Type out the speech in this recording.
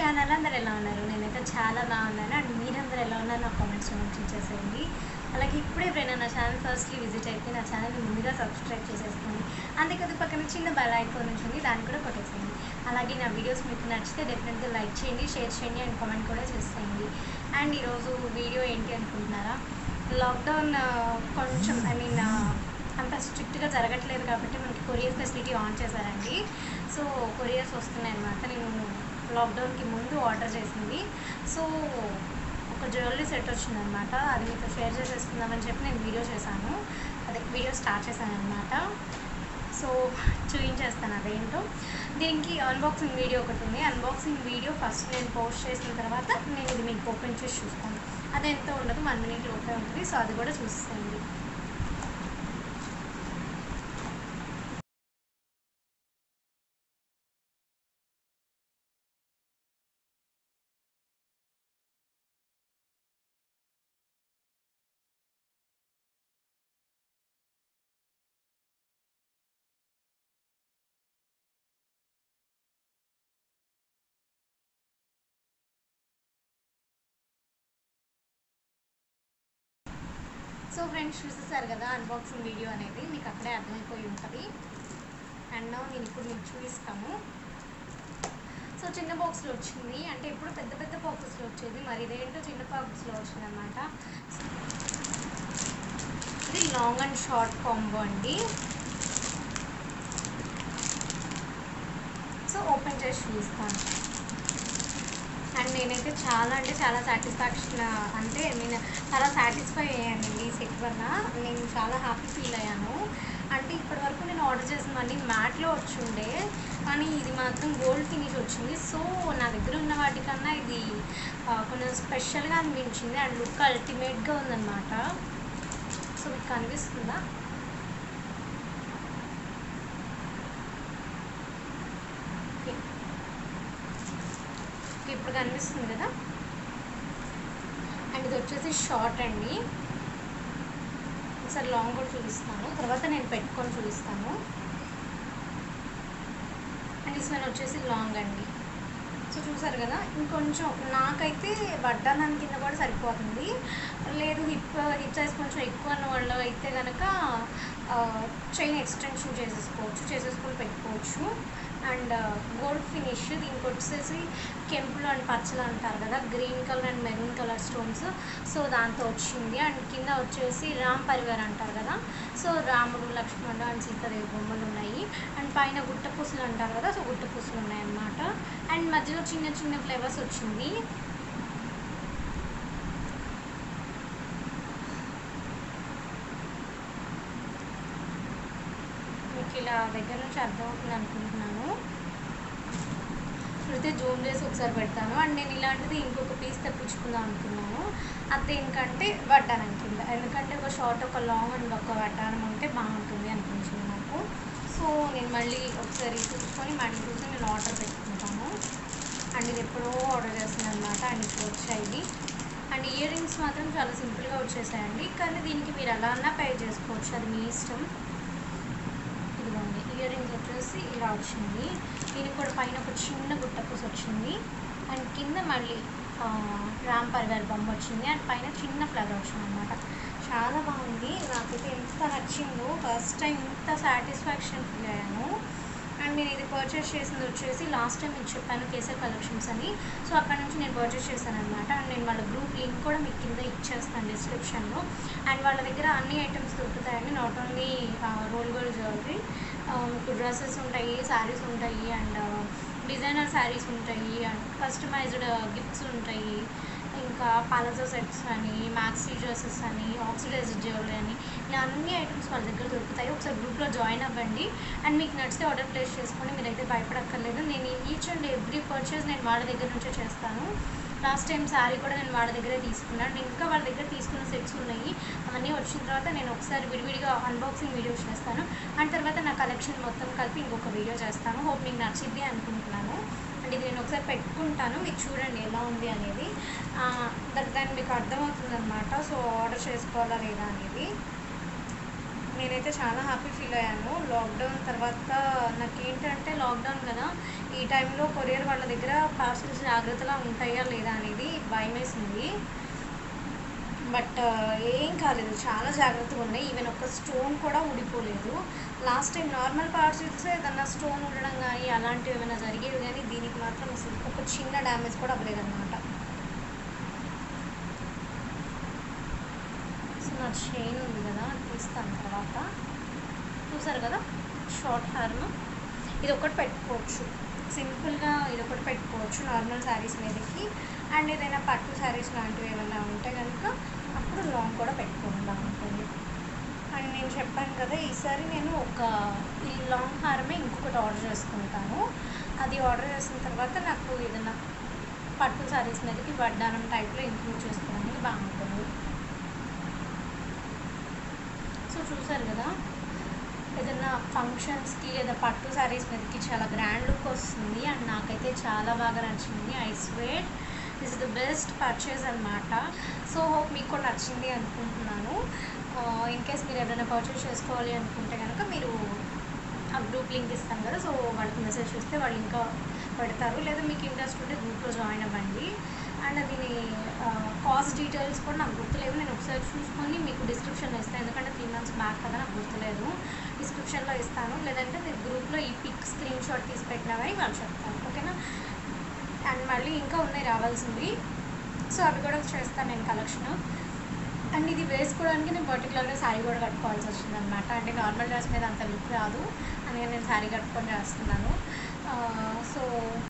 channel అందరు ఎలా ఉన్నారు నేనైతే చాలా బాగున్నాను అండ్ మీరందరూ ఎలా ఉన్నారు నా కామెంట్స్ మెన్షన్ చేసేయండి అలాగే ఇప్పుడే ఎప్పుడైనా నా ఛానల్ ఫస్ట్లీ విజిట్ అయితే నా ఛానల్ని ముందుగా సబ్స్క్రైబ్ చేసేసుకోండి అంతేకాదు పక్కన చిన్న బెల్ ఐకాన్ ఉంటుంది దాన్ని కూడా కొట్టేసేయండి అలాగే నా వీడియోస్ మీకు నచ్చితే డెఫినెట్గా లైక్ చేయండి షేర్ చేయండి అండ్ కామెంట్ కూడా చేసేయండి అండ్ ఈరోజు వీడియో ఏంటి అనుకుంటున్నారా లాక్డౌన్ ఆ, కొంచెం ఐ మీన్ అంత స్ట్రిక్ట్గా జరగట్లేదు కాబట్టి మనకి కొరియర్ ఫెసిలిటీ ఆన్ చేశారండి సో కొరియర్స్ వస్తున్నాయి అన్నమాట నేను లాక్డౌన్కి ముందు ఆర్డర్ చేసింది సో ఒక జ్యువెలరీ సెట్ వచ్చిందనమాట అది మీతో షేర్ చేసేసుకుందామని చెప్పి నేను వీడియో చేశాను అదే వీడియో స్టార్ట్ చేశాను అనమాట సో చూపించేస్తాను అదేంటో దీనికి అన్బాక్సింగ్ వీడియో ఒకటి ఉంది అన్బాక్సింగ్ వీడియో ఫస్ట్ నేను పోస్ట్ చేసిన తర్వాత నేను ఇది మీకు ఓపెన్ చేసి చూస్తాను అది ఎంత ఉండదు వన్ మినిట్ లోపే ఉంటుంది సో అది కూడా చూసేయండి సో ఫ్రెండ్స్ చూసేసారు కదా అన్బాక్సింగ్ వీడియో అనేది మీకు అక్కడే అర్థమైపోయి ఉంటుంది అండ్ నేను ఇప్పుడు మీకు చూపిస్తాను సో చిన్న బాక్స్లో వచ్చింది అంటే ఎప్పుడు పెద్ద పెద్ద బాక్సెస్లో వచ్చేది మరి ఇదేంటో చిన్న బాక్స్లో వచ్చింది అనమాట ఇది లాంగ్ అండ్ షార్ట్ కాంబో అండి సో ఓపెన్ చేసి చూస్తాను అండ్ నేనైతే చాలా అంటే చాలా సాటిస్ఫాక్షన్ అంటే నేను చాలా సాటిస్ఫై అయ్యానండి ఈ సెట్ వల్ల నేను చాలా హ్యాపీ ఫీల్ అయ్యాను అంటే ఇప్పటి వరకు నేను ఆర్డర్ చేసినవన్నీ మ్యాట్లో వచ్చి ఉండే కానీ ఇది మాత్రం గోల్డ్ ఫినిష్ వచ్చింది సో నా దగ్గర ఉన్న వాటికన్నా ఇది ఆ, కొంచెం స్పెషల్గా అనిపించింది అండ్ లుక్ అల్టిమేట్గా ఉందన్నమాట సో మీకు కనిపిస్తుందా ఓకే ఓకే, ఇప్పుడు కనిపిస్తుంది కదా అండ్ ఇది వచ్చేసి షార్ట్ అండి ఒకసారి లాంగ్ కూడా చూపిస్తాను తర్వాత నేను పెట్టుకొని చూపిస్తాను అండ్ ఈ స్మెల్ వచ్చేసి లాంగ్ అండి సో చూసారు కదా ఇంకొంచెం నాకైతే వడ్డానం కింద కూడా సరిపోతుంది లేదు హిప్ హిప్ సైజ్ కొంచెం ఎక్కువ అన్న వాళ్ళు అయితే కనుక చైన్ ఎక్స్టెన్షన్ చేసేసుకోవచ్చు చేసేసుకొని పెట్టుకోవచ్చు అండ్ గోల్డ్ ఫినిష్ దీనికి వచ్చేసి కెంపులు అండ్ పచ్చలు అంటారు కదా green colour and maroon colour stones so దాంతో వచ్చింది అండ్ కింద వచ్చేసి రామ్ పరివార్ అంటారు కదా సో రాముడు లక్ష్మణుడు అండ్ సీతాదేవి బొమ్మలు ఉన్నాయి అండ్ పైన గుట్ట పూసలు అంటారు కదా సో గుట్ట పూసలు ఉన్నాయి అన్నమాట అండ్ మధ్యలో చిన్న చిన్న ఫ్లేవర్స్ వచ్చింది మీకు ఇలా దగ్గర నుంచి అర్థమవుతుంది అనుకుంటున్నాను అయితే జూమ్ చేసి ఒకసారి పెడతాను అండ్ నేను ఇలాంటిది ఇంకొక పీస్ తెప్పించుకుందాం అనుకున్నాను అది ఏంటంటే వడ్డానం కింద ఎందుకంటే ఒక షార్ట్ ఒక లాంగ్ అండ్ ఒక వడ్డానం ఉంటే బాగుంటుంది అనిపించింది నాకు సో నేను మళ్ళీ ఒకసారి చూసుకొని మళ్ళీ చూసి నేను ఆర్డర్ పెట్టుకుంటాను అండ్ ఇది ఎప్పుడో ఆర్డర్ చేస్తున్నాను అనమాట అండ్ ఇప్పుడు వచ్చాయి అండ్ ఇయర్ రింగ్స్ మాత్రం చాలా సింపుల్గా వచ్చేసాయండి కానీ దీనికి మీరు ఎలా అన్నా పే చేసుకోవచ్చు అది మీ ఇష్టం ఇదిగోండి ఇయర్ రింగ్స్ వచ్చేసి ఇలా వచ్చింది దీనికి కూడా పైన ఒక చిన్న గుట్టపూస వచ్చింది అండ్ కింద మళ్ళీ ఆ, రామ్ పరివార్ బొమ్మ వచ్చింది అండ్ పైన చిన్న ఫ్లవర్ వచ్చింది అనమాట చాలా బాగుంది నాకైతే ఎంత నచ్చిందో ఫస్ట్ టైం ఇంత సాటిస్ఫాక్షన్ ఫీల్ అయ్యాను అండ్ నేను ఇది పర్చేస్ చేసింది వచ్చేసి లాస్ట్ టైం మీకు చెప్పాను కేసర్ కలెక్షన్స్ అని సో అక్కడ నుంచి నేను పర్చేస్ చేశాను అనమాట అండ్ నేను వాళ్ళ గ్రూప్ లింక్ కూడా మీకు కింద ఇచ్చేస్తాను డిస్క్రిప్షన్లో అండ్ వాళ్ళ దగ్గర అన్ని ఐటమ్స్ దొరుకుతాయండి not only roll gold jewellery మీకు డ్రెస్సెస్ ఉంటాయి శారీస్ ఉంటాయి అండ్ డిజైనర్ శారీస్ ఉంటాయి అండ్ కస్టమైజ్డ్ గిఫ్ట్స్ ఉంటాయి ఇంకా పాలజో సెట్స్ అని మ్యాక్సీ డ్రెస్సెస్ అని ఆక్సిడైజ్డ్ జ్యువెలరీ అని ఇలా అన్ని ఐటమ్స్ వాళ్ళ దగ్గర దొరుకుతాయి ఒకసారి గ్రూప్లో జాయిన్ అవ్వండి అండ్ మీకు నచ్చితే ఆర్డర్ ప్లేస్ చేసుకొని మీరైతే భయపడక్కర్లేదు నేను ఈచ్ అండ్ ఎవ్రీ పర్చేస్ నేను వాళ్ళ దగ్గర నుంచే చేస్తాను లాస్ట్ టైం శారీ కూడా నేను వాళ్ళ దగ్గరే తీసుకున్నాను నేను ఇంకా వాళ్ళ దగ్గర తీసుకున్న సెట్స్ ఉన్నాయి అవన్నీ వచ్చిన తర్వాత నేను ఒకసారి విడివిడిగా అన్బాక్సింగ్ వీడియో చేస్తాను అండ్ తర్వాత నా కలెక్షన్ మొత్తం కలిపి ఇంకొక వీడియో చేస్తాను హోప్ మీకు నచ్చిద్ది అనుకుంటున్నాను అండ్ ఇది నేను ఒకసారి పెట్టుకుంటాను మీరు చూడండి ఎలా ఉంది అనేది ఆ, దాని దాన్ని మీకు అర్థమవుతుంది అనమాట సో ఆర్డర్ చేసుకోవాలా లేదా అనేది నేనైతే చాలా హ్యాపీ ఫీల్ అయ్యాను లాక్డౌన్ తర్వాత నాకు ఏంటంటే లాక్డౌన్ కదా ఈ టైంలో కొరియర్ వాళ్ళ దగ్గర పార్సల్స్ జాగ్రత్తగా ఉంటాయా లేదా అనేది భయం వేసింది బట్ ఏం కాలేదు చాలా జాగ్రత్తగా ఉన్నాయి ఈవెన్ ఒక స్టోన్ కూడా ఊడిపోలేదు లాస్ట్ టైం నార్మల్ పార్సిల్స్ ఏదన్నా స్టోన్ ఉండడం కానీ అలాంటివి ఏమైనా జరిగేవి కానీ దీనికి మాత్రం అసలు ఒక చిన్న డ్యామేజ్ కూడా అవ్వలేదు అనమాట సో నా చైన్ ఉంది కదా అది తీస్తాను తర్వాత చూసారు కదా షార్ట్ హార్మ్ ఇది ఒకటి పెట్టుకోవచ్చు సింపుల్గా ఇది ఒకటి పెట్టుకోవచ్చు నార్మల్ శారీస్ మీదకి అండ్ ఏదైనా పట్టు శారీస్ లాంటివి ఏమైనా ఉంటే కనుక అప్పుడు లాంగ్ కూడా పెట్టుకుందాం ఉంటుంది అండ్ నేను చెప్పాను కదా ఈసారి నేను ఒక ఈ లాంగ్ హారమే ఇంకొకటి ఆర్డర్ చేసుకుంటాను అది ఆర్డర్ చేసిన తర్వాత నాకు ఏదైనా పట్టు శారీస్ మీదకి వడ్డానం టైప్లో ఇంక్లూడ్ చేసుకోవడానికి బాగుంటుంది సో చూసారు కదా ఏదైనా ఫంక్షన్స్కి లేదా పట్టు శారీస్ మీదకి చాలా గ్రాండ్ లుక్ వస్తుంది అండ్ నాకైతే చాలా బాగా నచ్చింది I swear this is the best purchase అనమాట సో హోప్ మీకు కూడా నచ్చింది అనుకుంటున్నాను ఇన్ కేస్ మీరు ఏదైనా పర్చేస్ చేసుకోవాలి అనుకుంటే కనుక మీరు ఆ గ్రూప్ లింక్ ఇస్తాను కదా సో వాళ్ళకి మెసేజ్ చేస్తే వాళ్ళు ఇంకా పెడతారు లేదా మీకు ఇంట్రెస్ట్ ఉంటే గ్రూప్లో జాయిన్ అవ్వండి అండ్ దీని కాస్ట్ డీటెయిల్స్ కూడా నాకు గుర్తులేవు నేను ఒకసారి చూసుకొని మీకు డిస్క్రిప్షన్లో ఇస్తాను ఎందుకంటే త్రీ మంత్స్ బ్యాక్ కదా నాకు గుర్తులేదు డిస్క్రిప్షన్లో ఇస్తాను లేదంటే మీరు గ్రూప్లో ఈ పిక్ స్క్రీన్ షాట్ తీసి పెట్టినా కానీ వాళ్ళు చెప్తాను ఓకేనా అండ్ మళ్ళీ ఇంకా ఉన్నాయి రావాల్సింది సో అవి కూడా చేస్తాను నేను కలెక్షన్ అండ్ ఇది వేసుకోవడానికి నేను పర్టికులర్గా శారీ కూడా కట్టుకోవాల్సి వచ్చింది అనమాట అంటే నార్మల్ డ్రెస్ మీద అంత లుక్ రాదు అందుకని నేను శారీ కట్టుకొని చేస్తున్నాను సో